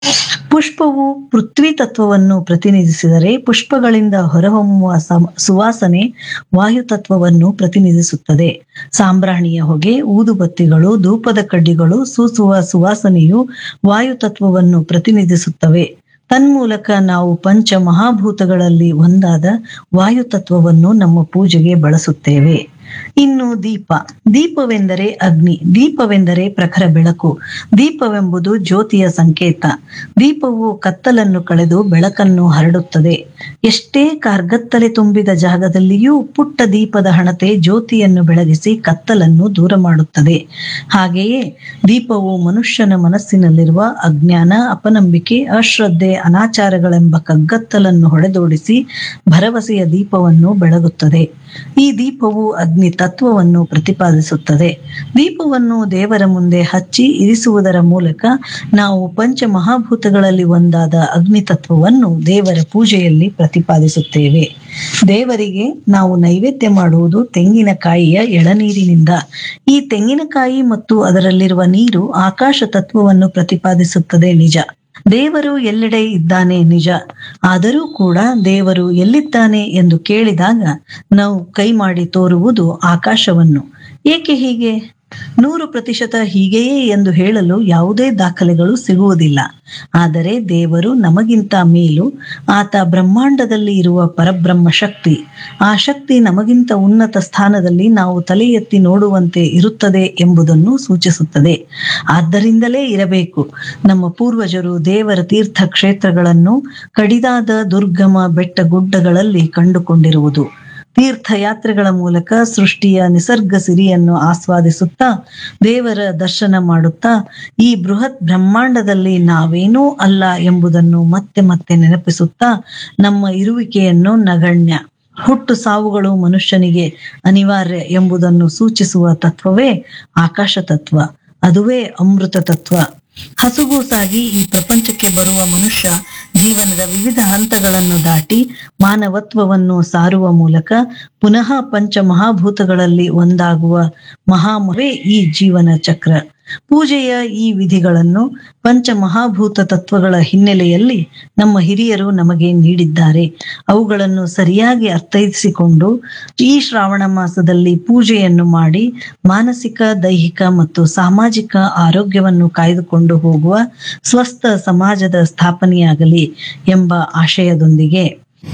ಪುಷ್ಪವು ಪೃಥ್ವಿ ತತ್ವವನ್ನು ಪ್ರತಿನಿಧಿಸಿದರೆ ಪುಷ್ಪಗಳಿಂದ ಹೊರಹೊಮ್ಮುವ ಸಮ- ಸುವಾಸನೆ ವಾಯು ತತ್ವವನ್ನು ಪ್ರತಿನಿಧಿಸುತ್ತದೆ ಸಾಂಬ್ರಾಣಿಯ ಹೊಗೆ ಊದುಬತ್ತಿಗಳು ಧೂಪದ ಕಡ್ಡಿಗಳು ಸೂಸುವ ಸುವಾಸನೆಯು ವಾಯು ತತ್ವವನ್ನು ಪ್ರತಿನಿಧಿಸುತ್ತವೆ ತನ್ಮೂಲಕ ನಾವು ಪಂಚ ಮಹಾಭೂತಗಳಲ್ಲಿ ಒಂದಾದ ವಾಯು ತತ್ವವನ್ನು ನಮ್ಮ ಪೂಜೆಗೆ ಬಳಸುತ್ತೇವೆ ಇನ್ನು ದೀಪ ದೀಪವೆಂದರೆ ಅಗ್ನಿ ದೀಪವೆಂದರೆ ಪ್ರಖರ ಬೆಳಕು ದೀಪವೆಂಬುದು ಜ್ಯೋತಿಯ ಸಂಕೇತ ದೀಪವು ಕತ್ತಲನ್ನು ಕಳೆದು ಬೆಳಕನ್ನು ಹರಡುತ್ತದೆ ಎಷ್ಟೇ ಕಾರ್ಗತ್ತಲೆ ತುಂಬಿದ ಜಾಗದಲ್ಲಿಯೂ ಪುಟ್ಟ ದೀಪದ ಹಣತೆ ಜ್ಯೋತಿಯನ್ನು ಬೆಳಗಿಸಿ ಕತ್ತಲನ್ನು ದೂರ ಮಾಡುತ್ತದೆ ಹಾಗೆಯೇ ದೀಪವು ಮನುಷ್ಯನ ಮನಸ್ಸಿನಲ್ಲಿರುವ ಅಜ್ಞಾನ ಅಪನಂಬಿಕೆ ಅಶ್ರದ್ಧೆ ಅನಾಚಾರಗಳೆಂಬ ಕಗ್ಗತ್ತಲನ್ನು ಹೊಡೆದೋಡಿಸಿ ಭರವಸೆಯ ದೀಪವನ್ನು ಬೆಳಗುತ್ತದೆ ಈ ದೀಪವು ಅಗ್ನಿ ತತ್ವವನ್ನು ಪ್ರತಿಪಾದಿಸುತ್ತದೆ ದೀಪವನ್ನು ದೇವರ ಮುಂದೆ ಹಚ್ಚಿ ಇರಿಸುವುದರ ಮೂಲಕ ನಾವು ಪಂಚ ಮಹಾಭೂತಗಳಲ್ಲಿ ಒಂದಾದ ಅಗ್ನಿ ತತ್ವವನ್ನು ದೇವರ ಪೂಜೆಯಲ್ಲಿ ಪ್ರತಿಪಾದಿಸುತ್ತೇವೆ ದೇವರಿಗೆ ನಾವು ನೈವೇದ್ಯ ಮಾಡುವುದು ತೆಂಗಿನಕಾಯಿಯ ಎಳನೀರಿನಿಂದ ಈ ತೆಂಗಿನಕಾಯಿ ಮತ್ತು ಅದರಲ್ಲಿರುವ ನೀರು ಆಕಾಶ ತತ್ವವನ್ನು ಪ್ರತಿಪಾದಿಸುತ್ತದೆ ನಿಜ ದೇವರು ಎಲ್ಲೆಡೆ ಇದ್ದಾನೆ ನಿಜ ಆದರೂ ಕೂಡ ದೇವರು ಎಲ್ಲಿದ್ದಾನೆ ಎಂದು ಕೇಳಿದಾಗ ನಾವು ಕೈ ಮಾಡಿ ತೋರುವುದು ಆಕಾಶವನ್ನು ಏಕೆ ಹೀಗೆ ನೂರು ಪ್ರತಿಶತ ಹೀಗೆಯೇ ಎಂದು ಹೇಳಲು ಯಾವುದೇ ದಾಖಲೆಗಳು ಸಿಗುವುದಿಲ್ಲ ಆದರೆ ದೇವರು ನಮಗಿಂತ ಮೇಲು ಆತ ಬ್ರಹ್ಮಾಂಡದಲ್ಲಿ ಇರುವ ಪರಬ್ರಹ್ಮ ಶಕ್ತಿ ಆ ಶಕ್ತಿ ನಮಗಿಂತ ಉನ್ನತ ಸ್ಥಾನದಲ್ಲಿ ನಾವು ತಲೆ ಎತ್ತಿ ನೋಡುವಂತೆ ಇರುತ್ತದೆ ಎಂಬುದನ್ನು ಸೂಚಿಸುತ್ತದೆ ಆದ್ದರಿಂದಲೇ ಇರಬೇಕು ನಮ್ಮ ಪೂರ್ವಜರು ದೇವರ ತೀರ್ಥ ಕ್ಷೇತ್ರಗಳನ್ನು ಕಡಿದಾದ ದುರ್ಗಮ ಬೆಟ್ಟ ಗುಡ್ಡಗಳಲ್ಲಿ ಕಂಡುಕೊಂಡಿರುವುದು ತೀರ್ಥಯಾತ್ರೆಗಳ ಮೂಲಕ ಸೃಷ್ಟಿಯ ನಿಸರ್ಗ ಸಿರಿಯನ್ನು ಆಸ್ವಾದಿಸುತ್ತಾ ದೇವರ ದರ್ಶನ ಮಾಡುತ್ತಾ ಈ ಬೃಹತ್ ಬ್ರಹ್ಮಾಂಡದಲ್ಲಿ ನಾವೇನೂ ಅಲ್ಲ ಎಂಬುದನ್ನು ಮತ್ತೆ ಮತ್ತೆ ನೆನಪಿಸುತ್ತಾ ನಮ್ಮ ಇರುವಿಕೆಯನ್ನು ನಗಣ್ಯ ಹುಟ್ಟು ಸಾವುಗಳು ಮನುಷ್ಯನಿಗೆ ಅನಿವಾರ್ಯ ಎಂಬುದನ್ನು ಸೂಚಿಸುವ ತತ್ವವೇ ಆಕಾಶ ತತ್ವ ಅದುವೇ ಅಮೃತ ತತ್ವ ಹಸುಗೂಸಾಗಿ ಈ ಪ್ರಪಂಚಕ್ಕೆ ಬರುವ ಮನುಷ್ಯ ಜೀವನದ ವಿವಿಧ ಹಂತಗಳನ್ನು ದಾಟಿ ಮಾನವತ್ವವನ್ನು ಸಾರುವ ಮೂಲಕ ಪುನಃ ಪಂಚ ಮಹಾಭೂತಗಳಲ್ಲಿ ಒಂದಾಗುವ ಮಹಾಮವೇ ಈ ಜೀವನ ಚಕ್ರ ಪೂಜೆಯ ಈ ವಿಧಿಗಳನ್ನು ಪಂಚ ಮಹಾಭೂತ ತತ್ವಗಳ ಹಿನ್ನೆಲೆಯಲ್ಲಿ ನಮ್ಮ ಹಿರಿಯರು ನಮಗೆ ನೀಡಿದ್ದಾರೆ ಅವುಗಳನ್ನು ಸರಿಯಾಗಿ ಅರ್ಥೈಸಿಕೊಂಡು ಈ ಶ್ರಾವಣ ಮಾಸದಲ್ಲಿ ಪೂಜೆಯನ್ನು ಮಾಡಿ ಮಾನಸಿಕ ದೈಹಿಕ ಮತ್ತು ಸಾಮಾಜಿಕ ಆರೋಗ್ಯವನ್ನು ಕಾಯ್ದುಕೊಂಡು ಹೋಗುವ ಸ್ವಸ್ಥ ಸಮಾಜದ ಸ್ಥಾಪನೆಯಾಗಲಿ ಎಂಬ ಆಶಯದೊಂದಿಗೆ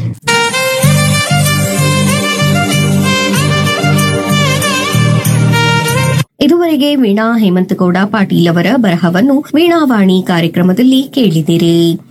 ಇದುವರೆಗೆ ವೀಣಾ ಹೇಮಂತಗೌಡ ಪಾಟೀಲ್ ಅವರ ಬರಹವನ್ನು ವೀಣಾವಾಣಿ ಕಾರ್ಯಕ್ರಮದಲ್ಲಿ ಕೇಳಿದಿರಿ